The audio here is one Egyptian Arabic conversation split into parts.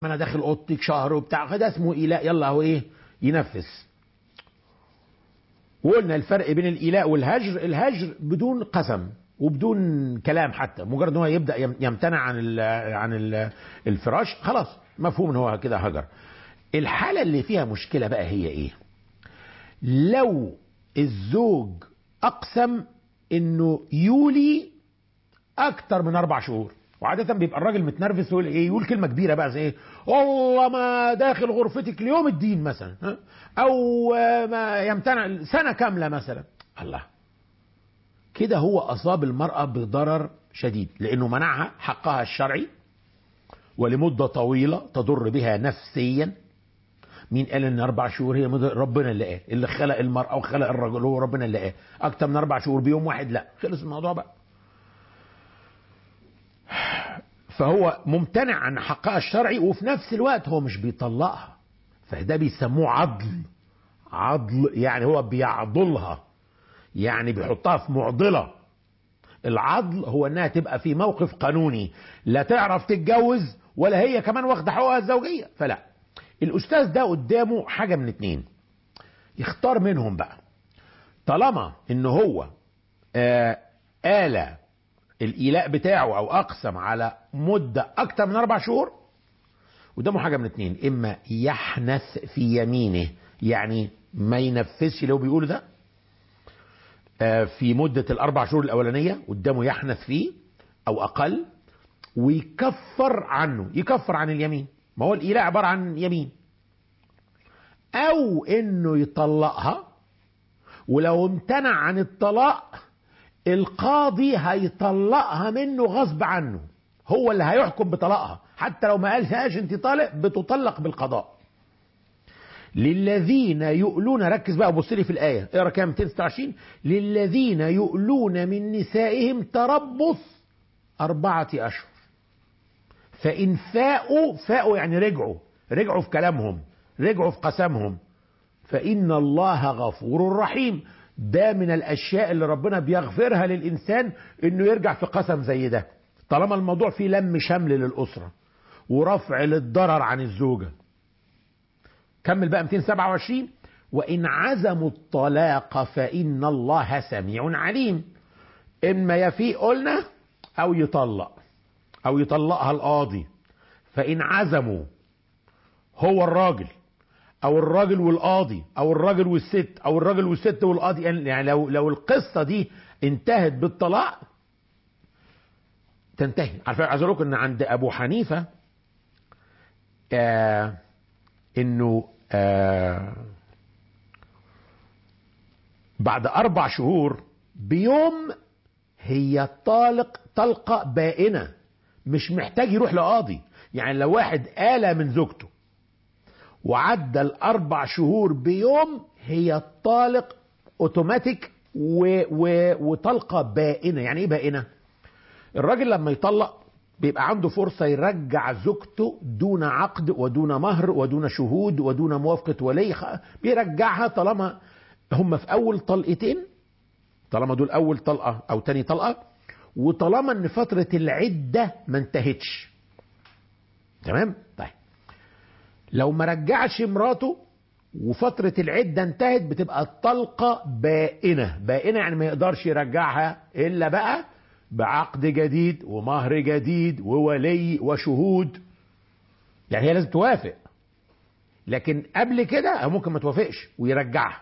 ما انا داخل اوضتك شهر وبتاع فده اسمه ايلاء يلا هو ايه ينفذ وقلنا الفرق بين الايلاء والهجر الهجر بدون قسم وبدون كلام حتى مجرد ان هو يبدا يمتنع عن ال عن ال الفراش خلاص مفهوم ان هو كده هجر الحاله اللي فيها مشكله بقى هي ايه لو الزوج اقسم انه يولي اكتر من اربع شهور وعادة بيبقى الراجل متنرفز يقول ايه يقول كلمة كبيرة بقى زي ايه والله ما داخل غرفتك ليوم الدين مثلا ها؟ او ما يمتنع سنة كاملة مثلا الله كده هو اصاب المرأة بضرر شديد لانه منعها حقها الشرعي ولمدة طويلة تضر بها نفسيا مين قال ان اربع شهور هي مدة ربنا اللي قال اللي خلق المرأة وخلق الرجل هو ربنا اللي قال اكتر من اربع شهور بيوم واحد لا خلص الموضوع بقى فهو ممتنع عن حقها الشرعي وفي نفس الوقت هو مش بيطلقها فده بيسموه عضل عضل يعني هو بيعضلها يعني بيحطها في معضلة العضل هو انها تبقى في موقف قانوني لا تعرف تتجوز ولا هي كمان واخده حقوقها الزوجية فلا الاستاذ ده قدامه حاجة من اتنين يختار منهم بقى طالما ان هو آه آلة الإيلاء بتاعه أو أقسم على مدة أكتر من أربع شهور قدامه حاجة من اتنين إما يحنث في يمينه يعني ما ينفذش اللي هو بيقوله ده آه في مدة الأربع شهور الأولانية قدامه يحنث فيه أو أقل ويكفر عنه يكفر عن اليمين ما هو الإيلاء عبارة عن يمين أو إنه يطلقها ولو امتنع عن الطلاق القاضي هيطلقها منه غصب عنه هو اللي هيحكم بطلاقها حتى لو ما قالهاش انت طالق بتطلق بالقضاء للذين يؤلون ركز بقى بص لي في الايه اقرا كام 226 للذين يؤلون من نسائهم تربص اربعه اشهر فان فاءوا فاءوا يعني رجعوا رجعوا في كلامهم رجعوا في قسمهم فان الله غفور رحيم ده من الاشياء اللي ربنا بيغفرها للانسان انه يرجع في قسم زي ده طالما الموضوع فيه لم شمل للاسره ورفع للضرر عن الزوجه كمل بقى 227 وان عزموا الطلاق فان الله سميع عليم اما يفيء قلنا او يطلق او يطلقها القاضي فان عزموا هو الراجل او الراجل والقاضي او الراجل والست او الراجل والست والقاضي يعني لو لو القصه دي انتهت بالطلاق تنتهي عارفين عايز اقول ان عند ابو حنيفه آه انه آه بعد اربع شهور بيوم هي طالق طلقه بائنه مش محتاج يروح لقاضي يعني لو واحد آلة من زوجته وعدى الاربع شهور بيوم هي طالق اوتوماتيك و... و... وطلقه بائنه يعني ايه بائنه الراجل لما يطلق بيبقى عنده فرصة يرجع زوجته دون عقد ودون مهر ودون شهود ودون موافقة ولي بيرجعها طالما هم في أول طلقتين طالما دول أول طلقة أو تاني طلقة وطالما إن فترة العدة ما انتهتش تمام؟ طيب لو ما رجعش مراته وفترة العدة انتهت بتبقى الطلقة بائنة بائنة يعني ما يقدرش يرجعها إلا بقى بعقد جديد ومهر جديد وولي وشهود يعني هي لازم توافق لكن قبل كده ممكن ما توافقش ويرجعها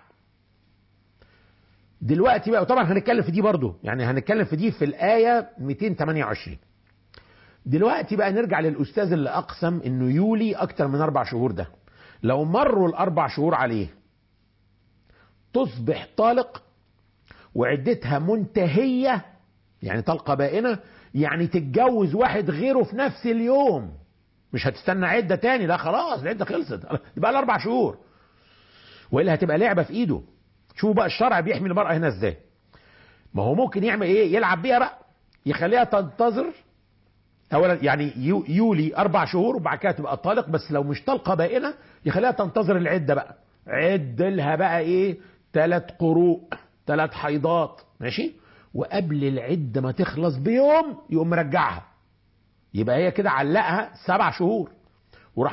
دلوقتي بقى طبعا هنتكلم في دي برضو يعني هنتكلم في دي في الآية 228 دلوقتي بقى نرجع للأستاذ اللي أقسم إنه يولي أكتر من أربع شهور ده لو مروا الأربع شهور عليه تصبح طالق وعدتها منتهية يعني طلقة بائنة يعني تتجوز واحد غيره في نفس اليوم مش هتستنى عدة تاني لا خلاص العدة خلصت بقى الأربع شهور وإلا هتبقى لعبة في إيده شوفوا بقى الشرع بيحمي المرأة هنا إزاي ما هو ممكن يعمل إيه يلعب بيها بقى يخليها تنتظر اولا يعني يولي اربع شهور وبعد كده تبقى طالق بس لو مش طلقه بائنه يخليها تنتظر العده بقى عد لها بقى ايه ثلاث قروء ثلاث حيضات ماشي وقبل العده ما تخلص بيوم يقوم مرجعها يبقى هي كده علقها سبع شهور